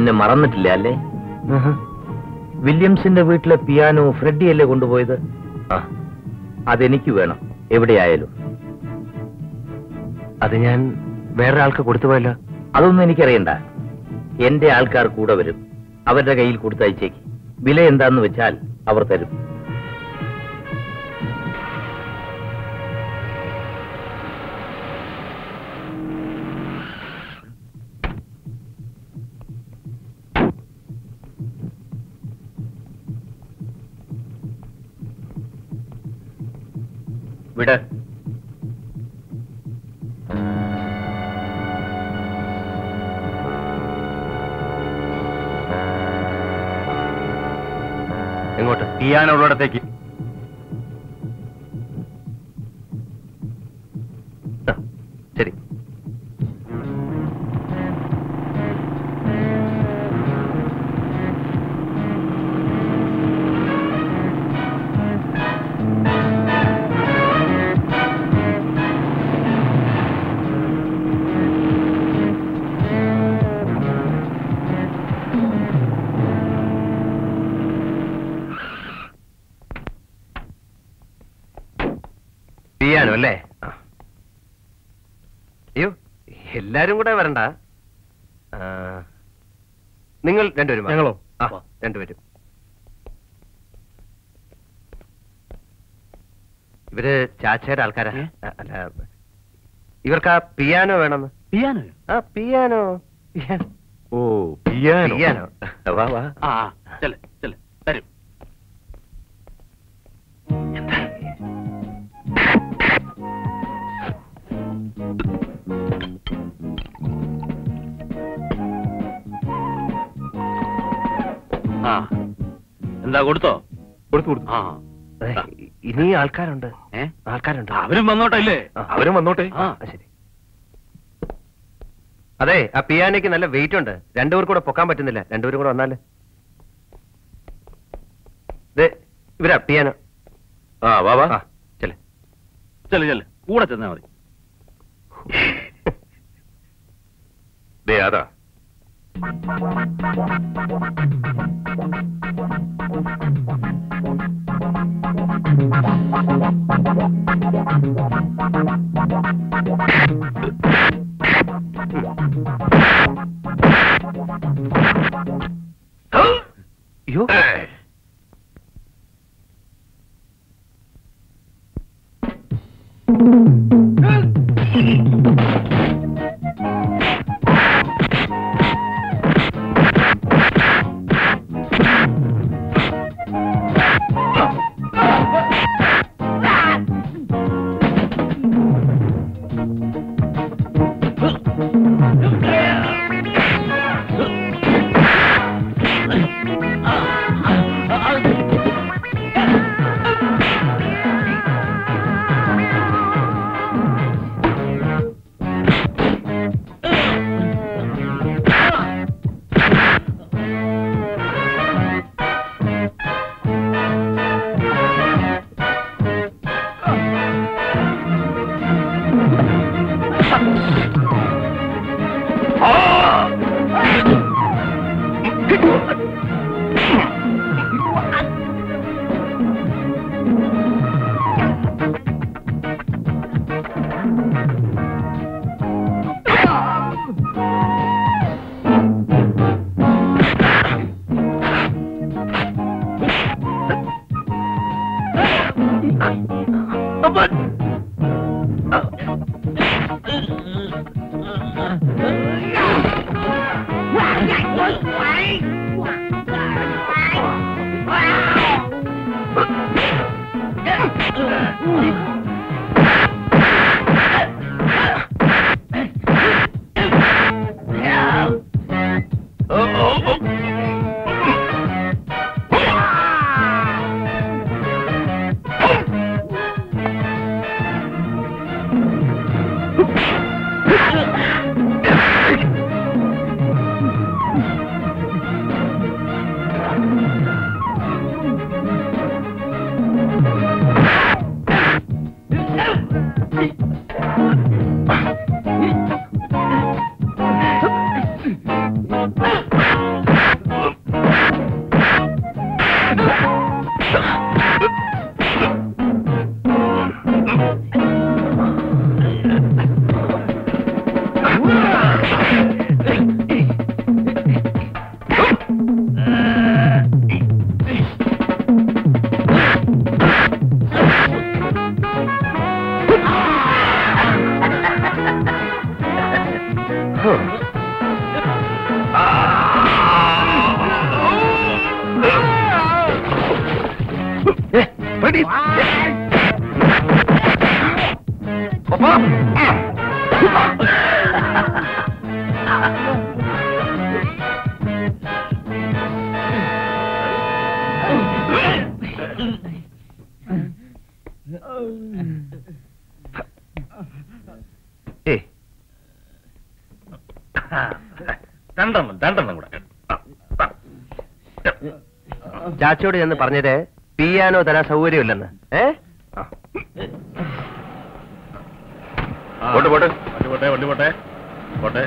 എന്നെ മറന്നിട്ടില്ല അല്ലേ വില്യംസിന്റെ വീട്ടിലെ പിയാനോ ഫ്രെഡിയല്ലേ കൊണ്ടുപോയത് ആ അതെനിക്ക് വേണം എവിടെയായാലും അത് ഞാൻ വേറൊരാൾക്ക് കൊടുത്തു പോയല്ലോ അതൊന്നും എനിക്കറിയണ്ട എന്റെ ആൾക്കാർ കൂടെ വരും അവരുടെ കയ്യിൽ കൊടുത്തയച്ചേക്ക് വില എന്താന്ന് വെച്ചാൽ അവർ തരും വിട് എങ്ങോട്ട് പിയാനോ ഉള്ളിടത്തേക്ക് ആ, ശരി പിയാനോ അല്ലേ ആ. അയ്യോ എല്ലാരും കൂടെ വരണ്ട ആ, നിങ്ങൾ രണ്ടുപേരും വാ. ഞങ്ങളോ? ആ രണ്ടുപേരും ഇവര് ചാച്ചയുടെ ആൾക്കാരാ ഏ? ആ, അല്ല ഇവർക്ക് ആ പിയാനോ വേണമെന്ന് പിയാനോ ആ പിയാനോ പിയാനോ ഓ പിയാനോ പിയാനോ വാ വാ ആ ചെല് ചെല് തരും ആ എന്താ കൊടുത്തോ കൊടുത്തു കൊടുത്തു ആ അതെ, ഇനി ആൾക്കാരുണ്ട് ഏ ആൾക്കാരുണ്ട് അവരും വന്നോട്ടല്ലേ ആ. അവരും വന്നോട്ടെ ആ ആ, ശരി അതെ ആ പിയാനോയ്ക്ക് നല്ല വെയിറ്റ് ഉണ്ട് രണ്ടുപേർ കൂടെ പൊക്കാൻ പറ്റുന്നില്ല രണ്ടുപേരും കൂടെ വന്നാല് ദേ, ഇവരാ പിയാനോ ആ വാ വാ ആ ചെല് ചെല് ചെല് കൂടെ ചെന്നാ മതി ദേ അതാ അയ്യോ ഏയ്. ഏയ് രണ്ടെണ്ണം രണ്ടെണ്ണം കൂടെ ചാച്ചയോട് ചെന്ന് പറഞ്ഞത് പിയാനോ തരാൻ സൗകര്യമില്ലെന്ന് ഏ ആ. പോട്ടെ, പോട്ടെ. വണ്ടി പോട്ടെ വണ്ടി പോട്ടെ പോട്ടെ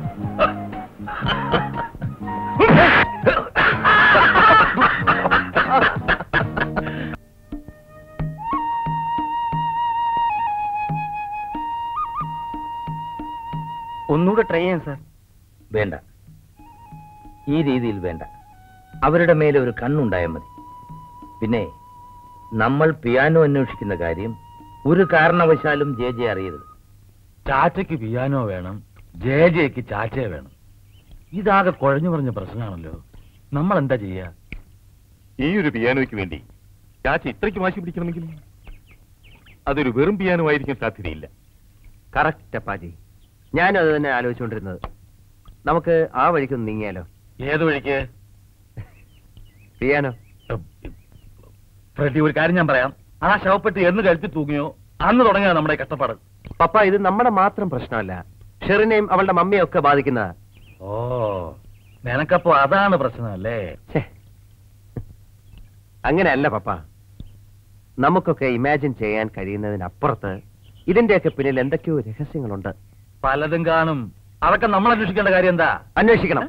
ഒന്നുകൂടെ ട്രൈ ചെയ്യാം സാർ വേണ്ട ഈ രീതിയിൽ വേണ്ട അവരുടെ മേലെ ഒരു കണ്ണുണ്ടായാൽ മതി പിന്നെ നമ്മൾ പിയാനോ അന്വേഷിക്കുന്ന കാര്യം ഒരു കാരണവശാലും ജെ ജെ അറിയരുത് ചാച്ചയ്ക്ക് പിയാനോ വേണം ജെ ജെക്ക് ചാച്ചയെ വേണം ഇതാകെ കുഴഞ്ഞു പറഞ്ഞ പ്രശ്നമാണല്ലോ നമ്മൾ എന്താ ചെയ്യാ ഈ ഒരു പിയാനോയ്ക്ക് വേണ്ടി ചാച്ച ഇത്രയ്ക്ക് വാശി പിടിക്കണമെങ്കിൽ അതൊരു വെറും പിയാനോ ആയിരിക്കാൻ സാധ്യതയില്ല കറക്റ്റ് അപ്പാജി ഞാനും അത് തന്നെ ആലോചിച്ചുകൊണ്ടിരുന്നത് നമുക്ക് ആ വഴിക്കൊന്ന് നീങ്ങിയാലോ ഏത് വഴിക്ക് പിയാനോ ഫ്രെഡി ഒരു കാര്യം ഞാൻ പറയാം ആ ശവപ്പെട്ടി എന്ന് കഴുത്തി തൂങ്ങിയോ അന്ന് തുടങ്ങിയ നമ്മുടെ ഈ കഷ്ടപ്പാട് പപ്പ ഇത് നമ്മുടെ മാത്രം പ്രശ്നമല്ല ഷെറിനെയും അവളുടെ മമ്മിയും ഒക്കെ ബാധിക്കുന്നതാ ഓ നിനക്കപ്പോ അതാണ് പ്രശ്നം അല്ലേ ഛേ. അങ്ങനെയല്ല പപ്പ നമുക്കൊക്കെ ഇമാജിൻ ചെയ്യാൻ കഴിയുന്നതിനപ്പുറത്ത് ഇതിന്റെയൊക്കെ പിന്നിൽ എന്തൊക്കെയോ രഹസ്യങ്ങളുണ്ട് പലതും കാണും അതൊക്കെ നമ്മൾ അന്വേഷിക്കേണ്ട കാര്യം എന്താ അന്വേഷിക്കണം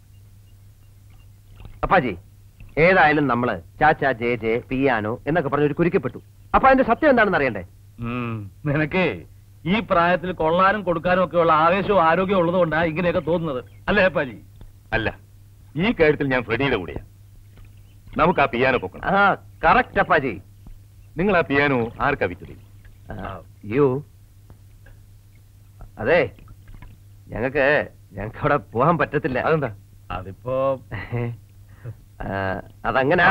അപ്പാജി ഏതായാലും നമ്മള് ചാച്ച ജെ ജെ പിയാനോ എന്നൊക്കെ പറഞ്ഞ് ഒരു കുരുക്കപ്പെട്ടു അപ്പൊ അതിന്റെ സത്യം എന്താണെന്ന് അറിയണ്ടേ ഉം, നിനക്ക് ഈ പ്രായത്തിൽ കൊള്ളാനും കൊടുക്കാനും ഒക്കെ ഉള്ള ആവേശവും ആരോഗ്യവും ഉള്ളതുകൊണ്ടാ ഇങ്ങനെയൊക്കെ തോന്നുന്നത് അല്ലേ പാജി അല്ല ഈ കാര്യത്തിൽ ഞാൻ ഫ്രെഡിയുടെ കൂടെയാ നമുക്ക് ആ പിയാനോ പൊക്കണം ആ കറക്റ്റ് അപ്പാജി നിങ്ങൾ ആ പിയാനോ ആർക്കാ വിറ്റത് യു അതെ ഞങ്ങക്ക് ഞങ്ങക്ക് അവിടെ പോകാൻ പറ്റത്തില്ല അതെന്താ അതിപ്പോ ആ, അതങ്ങനാ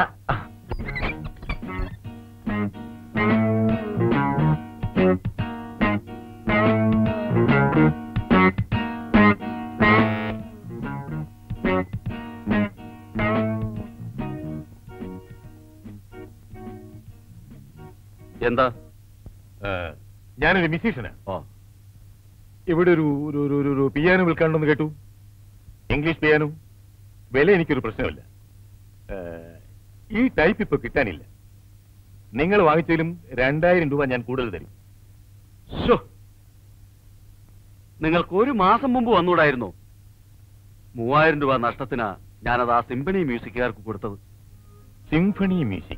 എന്താ ആ, ഞാനൊരു മ്യൂസീഷ്യനാ ഓ ഇവിടെ ഒരു ഒരു ഒരു- ഒരു- ഒരു പിയാനോ വിൽക്കാണ്ടെന്ന് കേട്ടു ഇംഗ്ലീഷ് പിയാനോ വില എനിക്കൊരു പ്രശ്നമില്ല ആ, ഈ ടൈപ്പ് ഇപ്പൊ കിട്ടാനില്ല നിങ്ങൾ വാങ്ങിച്ചാലും രണ്ടായിരം രൂപ ഞാൻ കൂടുതൽ തരും ശ്ശോ. നിങ്ങൾക്ക് ഒരു മാസം മുമ്പ് വന്നൂടായിരുന്നു മൂവായിരം രൂപ നഷ്ടത്തിനാ ഞാനത് ആ സിംഫണി മ്യൂസിക്കുകാർക്ക് കൊടുത്തത് symphony music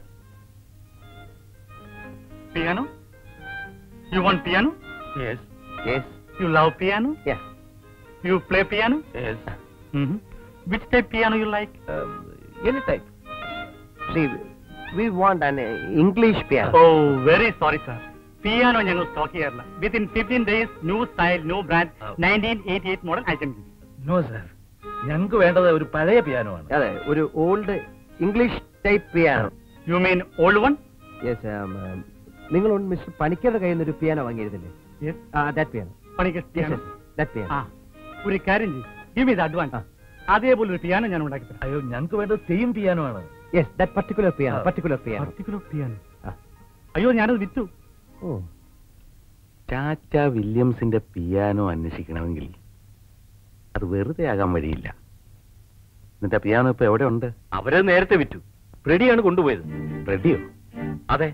Piano? You want piano? Yes yes You love piano? Yeah. You play piano? Yes Mm-hmm. Which type piano you like? Any type See, we want an uh, English piano. Oh, very sorry, sir. Piano ഞങ്ങൾ stock ചെയ്യാറില്ല within fifteen days new style new brand Oh. Nineteen eighty eight model item no sir ഞങ്ങൾക്ക് വേണ്ടത് ഒരു പഴയ piano ആണ് അതെ ഒരു old English type piano you mean old one yes നിങ്ങൾ മിസ്റ്റർ പണിക്കരുടെ കയ്യിൽ നിന്ന് ഒരു പിയാനോ വാങ്ങിയിരുന്നില്ലേ യെസ് ദാറ്റ് പിയാനോ പണിക്ക് പിയാനോ ദാറ്റ് ആ പിയാനോ ഒരു കാര്യം ചെയ്യും ഗിവ് ഇത് അഡ്വാൻസ് അതേപോലെ ഒരു പിയാനോ ഞാൻ ഉണ്ടാക്കി തരാം അയ്യോ ഞങ്ങൾക്ക് വേണ്ടത് സെയിം പിയാനോ ആണ് yes that particular piano Ah. Particular piano particular piano ആ. അയ്യോ ഞാനത് വിറ്റു ഓ ടാറ്റ വില്യംസിന്റെ പിയാനോ അന്വേഷിക്കണമെങ്കിൽ അത് വെറുതെ ആകാൻ വഴിയില്ല എന്നിട്ട് ആ പിയാനോ ഇപ്പൊ എവിടെ ഉണ്ട് അവരെ നേരത്തെ വിറ്റു ഫ്രെഡിയാണ് കൊണ്ടുപോയത് റെഡിയോ അതെ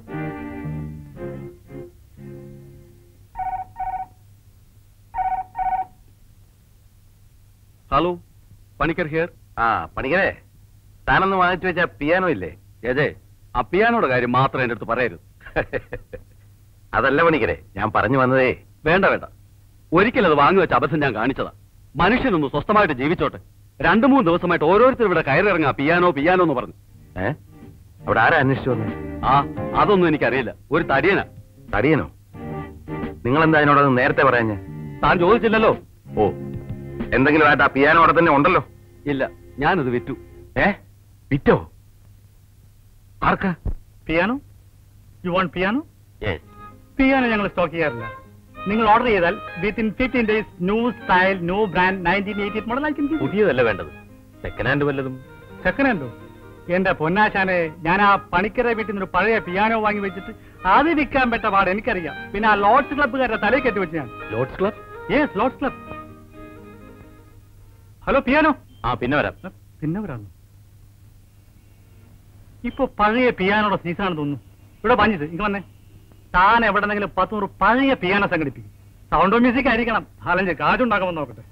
ഹലോ പണിക്കർ ഹിയർ ആ പണിക്കരെ താനൊന്ന് വാങ്ങിച്ചു വെച്ച പിയാനോ ഇല്ലേ ഏതേ ആ പിയാനോയുടെ കാര്യം മാത്രം എന്റെ അടുത്ത് പറയരുത് അതല്ല പണിക്കരെ ഞാൻ പറഞ്ഞു വന്നതേ വേണ്ട വേണ്ട ഒരിക്കലും അത് വാങ്ങി വെച്ച അബദ്ധം ഞാൻ കാണിച്ചതാ മനുഷ്യനൊന്ന് സ്വസ്ഥമായിട്ട് ജീവിച്ചോട്ടെ രണ്ടു മൂന്ന് ദിവസമായിട്ട് ഓരോരുത്തർ ഇവിടെ കയറിറങ്ങാ പിയാനോ പിയാനോ എന്ന് പറഞ്ഞു ഏ അവിടെ ആരാ അന്വേഷിച്ചു വന്നത് ആ അതൊന്നും എനിക്കറിയില്ല ഒരു തടിയനാ തടിയനോ നിങ്ങൾ എന്താ അതിനോട് നേരത്തെ പറയാഞ്ഞേ താൻ ചോദിച്ചില്ലല്ലോ ഓ എന്തെങ്കിലും ആയിട്ട് ആ പിയാനോ അവിടെ തന്നെ ഉണ്ടല്ലോ ഇല്ല ഞാനത് വിറ്റു ഏ വിറ്റോ ആർക്കാ piano you want piano yes piano ഞങ്ങൾ സ്റ്റോക്ക് ചെയ്യാറില്ല നിങ്ങൾ ഓർഡർ ചെയ്താൽ within fifteen days new style new brand nineteen eighty model ആയിരിക്കും പുതിയതല്ല വേണ്ടത് സെക്കൻഡ് ഹാൻഡ് വല്ലതും സെക്കൻഡ് ഹാൻഡോ എന്റെ പൊന്നാശാനെ ഞാൻ ആ പണിക്കര വീട്ടിൽ നിന്ന് ഒരു പഴയ പിയാനോ വാങ്ങി വെച്ചിട്ട് അത് വിൽക്കാൻ പറ്റ പാട് എനിക്കറിയാം പിന്നെ ആ ലോഡ്സ് ക്ലബ്ബുകാരുടെ തലയിൽ കെട്ടി വെച്ച് ഞാൻ Lords club yes Lords club hello piano ആ പിന്നെ വരാം പിന്നെ വരാന്നു ഇപ്പൊ പഴയ പിയാനോടെ സീസണാണ് തോന്നുന്നു ഇവിടെ പഞ്ചിത് ഇങ്ങ് വന്നേ താൻ എവിടെന്നെങ്കിലും പത്തുനൂറ് പഴയ പിയാനോ സംഘടിപ്പിക്കും സൗണ്ട് മ്യൂസിക് ആയിരിക്കണം അല്ലെങ്കിൽ കാശുണ്ടാക്കുമെന്ന് നോക്കട്ടെ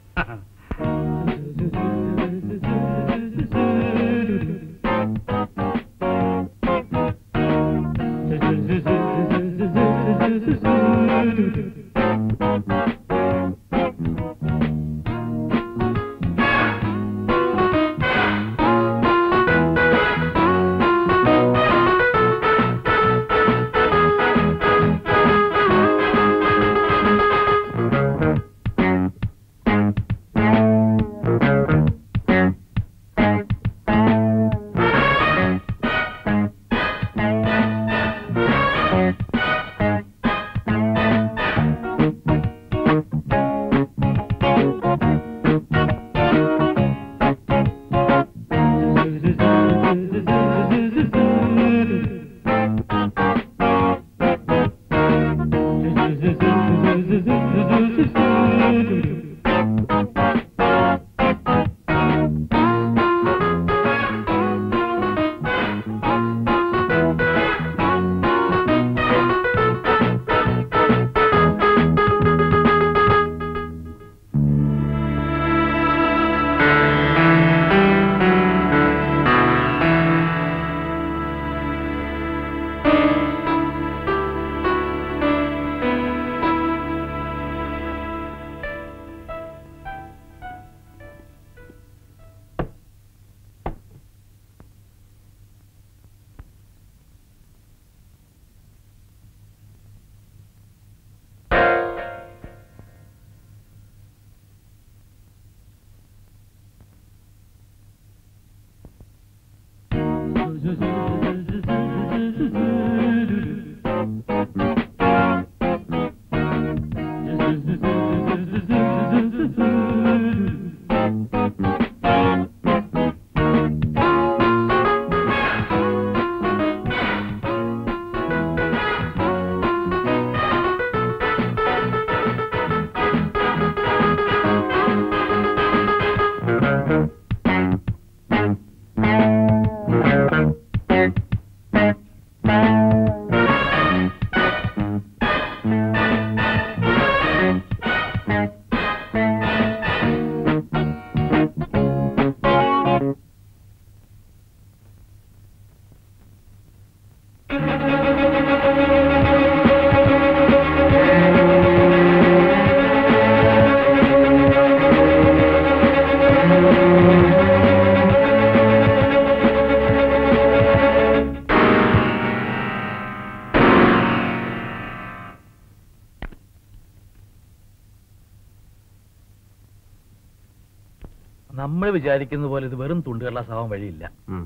നമ്മൾ വിചാരിക്കുന്ന പോലെ ഇത് വെറും തുണ്ടുകള്ളാസാവാൻ വഴിയില്ല ഉം.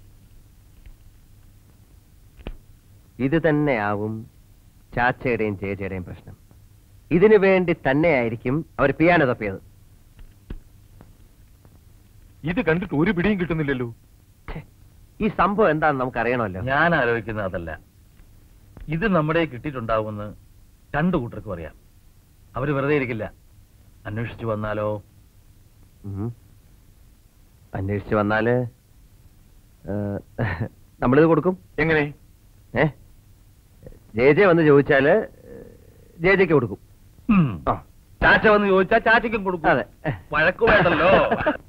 ഇത് തന്നെയാവും ചാച്ചയുടെയും ചേച്ചിയുടെയും പ്രശ്നം ഇതിനു വേണ്ടി തന്നെയായിരിക്കും അവർ പിയാനോ തപ്പിയത് ഇത് കണ്ടിട്ട് ഒരു പിടിയും കിട്ടുന്നില്ലല്ലോ ഛെ, ഈ സംഭവം എന്താണെന്ന് നമുക്ക് അറിയണമല്ലോ ഞാൻ ആലോചിക്കുന്നത് അതല്ല ഇത് നമ്മുടെ കിട്ടിയിട്ടുണ്ടാവുമെന്ന് രണ്ടു കൂട്ടർക്കും അറിയാം അവര് വെറുതെ ഇരിക്കില്ല അന്വേഷിച്ചു വന്നാലോ ഉം. അന്വേഷിച്ച് വന്നാല് ഏ, നമ്മളിത് കൊടുക്കും എങ്ങനെ ഏ ജെ ജെ വന്ന് ചോദിച്ചാല് ജെ ജെക്ക് കൊടുക്കും ഉം. ആ ചാച്ച വന്ന് ചോദിച്ചാൽ ചാച്ചയ്ക്കും കൊടുക്കും അതെ വഴക്ക് വേണ്ടല്ലോ